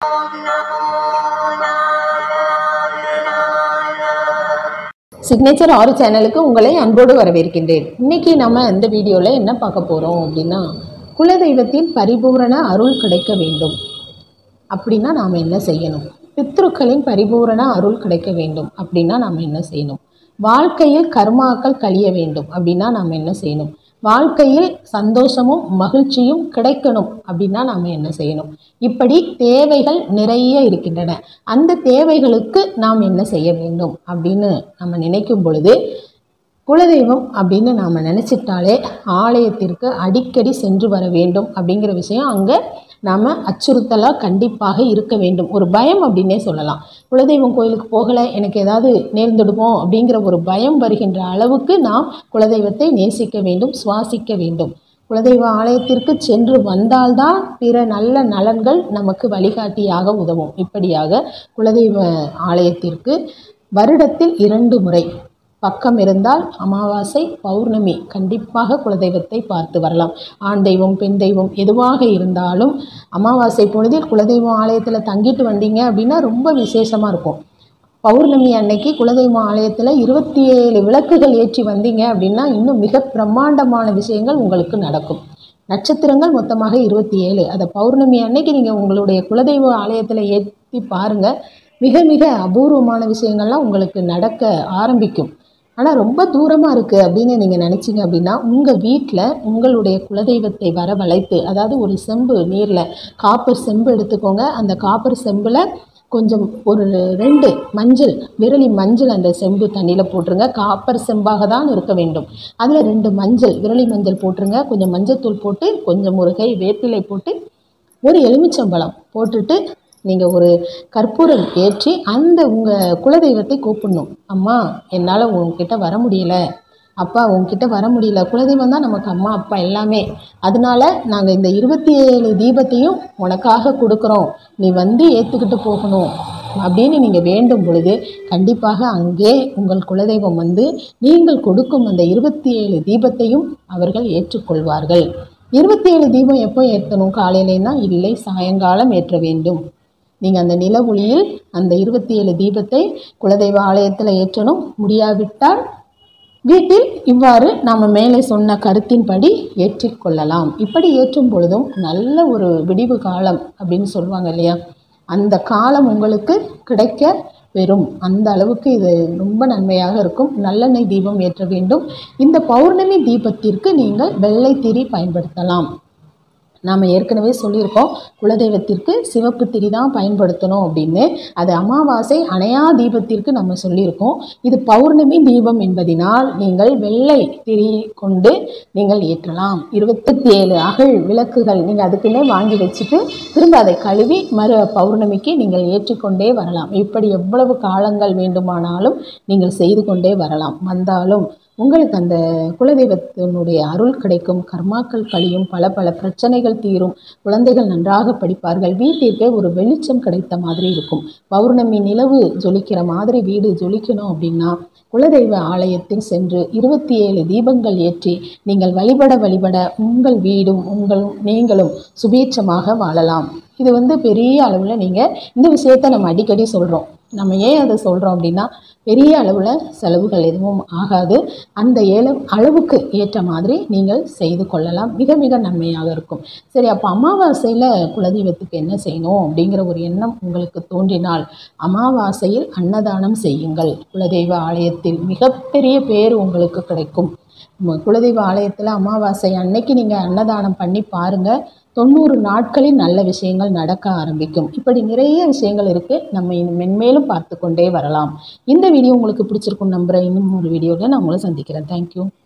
signature ஆறு சேனலுக்கு உங்களை அன்போடு வரவேற்கின்றேன் இன்னைக்கு நம்ம இந்த வீடியோவில் என்ன பார்க்க போகிறோம் அப்படின்னா குலதெய்வத்தின் பரிபூரண அருள் கிடைக்க வேண்டும் அப்படின்னா நாம் என்ன செய்யணும் பித்ருக்களின் பரிபூரண அருள் கிடைக்க வேண்டும் அப்படின்னா நாம் என்ன செய்யணும் வாழ்க்கையில் கர்மாக்கள் கழிய வேண்டும் அப்படின்னா நாம் என்ன செய்யணும் வாழ்க்கையில் சந்தோஷமும் மகிழ்ச்சியும் கிடைக்கணும் அப்படின்னா நாம் என்ன செய்யணும் இப்படி தேவைகள் நிறைய இருக்கின்றன அந்த தேவைகளுக்கு நாம் என்ன செய்ய வேண்டும் அப்படின்னு நம்ம நினைக்கும் பொழுது குலதெய்வம் அப்படின்னு நாம் நினச்சிட்டாலே ஆலயத்திற்கு அடிக்கடி சென்று வர வேண்டும் அப்படிங்கிற விஷயம் அங்கே நாம் அச்சுறுத்தலாக கண்டிப்பாக இருக்க வேண்டும் ஒரு பயம் அப்படின்னே சொல்லலாம் குலதெய்வம் கோயிலுக்கு போகலை எனக்கு ஏதாவது நேர்ந்துடுமோ அப்படிங்கிற ஒரு பயம் வருகின்ற அளவுக்கு நாம் குலதெய்வத்தை நேசிக்க வேண்டும் சுவாசிக்க வேண்டும் குலதெய்வ ஆலயத்திற்கு சென்று வந்தால்தான் பிற நல்ல நலன்கள் நமக்கு வழிகாட்டியாக உதவும் இப்படியாக குலதெய்வ ஆலயத்திற்கு வருடத்தில் இரண்டு முறை பக்கம் இருந்தால் அமாவாசை பௌர்ணமி கண்டிப்பாக குலதெய்வத்தை பார்த்து வரலாம் ஆண் தெய்வம் பெண் தெய்வம் எதுவாக இருந்தாலும் அமாவாசை பொழுதில் குலதெய்வம் ஆலயத்தில் தங்கிட்டு வந்தீங்க அப்படின்னா ரொம்ப விசேஷமாக இருக்கும் பௌர்ணமி அன்னைக்கு குலதெய்வம் ஆலயத்தில் இருபத்தி ஏழு விளக்குகள் ஏற்றி வந்தீங்க அப்படின்னா இன்னும் மிக பிரம்மாண்டமான விஷயங்கள் உங்களுக்கு நடக்கும் நட்சத்திரங்கள் மொத்தமாக இருபத்தி ஏழு அதை பௌர்ணமி அன்னைக்கு நீங்கள் உங்களுடைய குலதெய்வ ஆலயத்தில் ஏற்றி பாருங்கள் மிக மிக அபூர்வமான விஷயங்கள்லாம் உங்களுக்கு நடக்க ஆரம்பிக்கும் ஆனால் ரொம்ப தூரமாக இருக்குது அப்படின்னு நீங்கள் நினச்சிங்க அப்படின்னா உங்கள் வீட்டில் உங்களுடைய குலதெய்வத்தை வரவழைத்து அதாவது ஒரு செம்பு நீரில் காப்பர் செம்பு எடுத்துக்கோங்க அந்த காப்பர் செம்பில் கொஞ்சம் ஒரு ரெண்டு மஞ்சள் விரலி மஞ்சள் அந்த செம்பு தண்ணியில் போட்டுருங்க காப்பர் செம்பாக தான் இருக்க வேண்டும் அதில் ரெண்டு மஞ்சள் விரலி மஞ்சள் போட்டுருங்க கொஞ்சம் மஞ்சத்தூள் போட்டு கொஞ்சம் ஒரு கை வேப்பிலை போட்டு ஒரு எலுமிச்சம்பழம் போட்டுட்டு நீங்கள் ஒரு கற்பூரம் ஏற்றி அந்த உங்கள் குலதெய்வத்தை கூப்பிடணும் அம்மா என்னால் உங்ககிட்ட வர முடியலை அப்பா உங்ககிட்ட வர முடியல குலதெய்வம் தான் நமக்கு அம்மா அப்பா எல்லாமே அதனால நாங்கள் இந்த இருபத்தி ஏழு தீபத்தையும் உனக்காக கொடுக்குறோம் நீ வந்து ஏற்றுக்கிட்டு போகணும் அப்படின்னு நீங்கள் வேண்டும் பொழுது கண்டிப்பாக அங்கே உங்கள் குலதெய்வம் வந்து நீங்கள் கொடுக்கும் அந்த இருபத்தி ஏழு தீபத்தையும் அவர்கள் ஏற்றுக்கொள்வார்கள் இருபத்தி ஏழு தீபம் எப்போ ஏற்றணும் காலையிலேனா இல்லை சாயங்காலம் ஏற்ற வேண்டும் நீங்கள் அந்த நில ஒளியில் அந்த இருபத்தி ஏழு தீபத்தை குலதெய்வ ஆலயத்தில் ஏற்றணும் முடியாவிட்டால் வீட்டில் இவ்வாறு நாம் மேலே சொன்ன கருத்தின்படி ஏற்றிக்கொள்ளலாம் இப்படி ஏற்றும் பொழுதும் நல்ல ஒரு விடிவு காலம் அப்படின்னு சொல்லுவாங்க இல்லையா அந்த காலம் உங்களுக்கு கிடைக்க பெறும் அந்த அளவுக்கு இது ரொம்ப நன்மையாக இருக்கும் நல்லெண்ணெய் தீபம் ஏற்ற வேண்டும் இந்த பௌர்ணமி தீபத்திற்கு நீங்கள் வெள்ளை திரி பயன்படுத்தலாம் நாம் ஏற்கனவே சொல்லியிருக்கோம் குலதெய்வத்திற்கு சிவப்பு திரி தான் பயன்படுத்தணும் அப்படின்னு அது அமாவாசை அணையா தீபத்திற்கு நம்ம சொல்லியிருக்கோம் இது பௌர்ணமி தீபம் என்பதினால் நீங்கள் வெள்ளை திரி கொண்டு நீங்கள் ஏற்றலாம் இருபத்தி ஏழு அகல் விளக்குகள் நீங்கள் அதுக்குன்னே வாங்கி வச்சுட்டு திரும்ப அதை கழுவி மறு பௌர்ணமிக்கு நீங்கள் ஏற்றிக்கொண்டே வரலாம் இப்படி எவ்வளவு காலங்கள் வேண்டுமானாலும் நீங்கள் செய்து கொண்டே வரலாம் வந்தாலும் உங்களுக்கு அந்த குலதெய்வத்தினுடைய அருள் கிடைக்கும் கர்மாக்கள் கழியும் பல பல பிரச்சனைகள் தீரும் குழந்தைகள் நன்றாக படிப்பார்கள் வீட்டிற்கே ஒரு வெளிச்சம் கிடைத்த மாதிரி இருக்கும் பௌர்ணமி நிலவு ஜொலிக்கிற மாதிரி வீடு ஜொலிக்கணும் அப்படின்னா குலதெய்வ ஆலயத்தில் சென்று இருபத்தி ஏழு தீபங்கள் ஏற்றி நீங்கள் வழிபட வழிபட உங்கள் வீடும் உங்கள் நீங்களும் சுபீட்சமாக வாழலாம் இது வந்து பெரிய அளவில் நீங்கள் இந்த விஷயத்தை நம்ம அடிக்கடி சொல்கிறோம் நம்ம ஏன் அதை சொல்கிறோம் அப்படின்னா பெரிய அளவில் செலவுகள் எதுவும் ஆகாது அந்த ஏல அளவுக்கு ஏற்ற மாதிரி நீங்கள் செய்து கொள்ளலாம் மிக மிக நன்மையாக இருக்கும் சரி அப்போ அமாவாசையில் குலதெய்வத்துக்கு என்ன செய்யணும் அப்படிங்கிற ஒரு எண்ணம் உங்களுக்கு தோன்றினால் அமாவாசையில் அன்னதானம் செய்யுங்கள் குலதெய்வ ஆலயத்தில் மிகப்பெரிய பேர் உங்களுக்கு கிடைக்கும் உங்க குலதெய்வ ஆலயத்தில் அமாவாசை அன்னைக்கு நீங்கள் அன்னதானம் பண்ணி பாருங்கள் தொண்ணூறு நாட்களில் நல்ல விஷயங்கள் நடக்க ஆரம்பிக்கும் இப்படி நிறைய விஷயங்கள் இருக்குது நம்ம இன்னும் மென்மேலும் பார்த்து கொண்டே வரலாம் இந்த வீடியோ உங்களுக்கு பிடிச்சிருக்கும் நம்புகிறேன் இன்னும் ஒரு வீடியோவில் நான் உங்களை சந்திக்கிறேன் தேங்க்யூ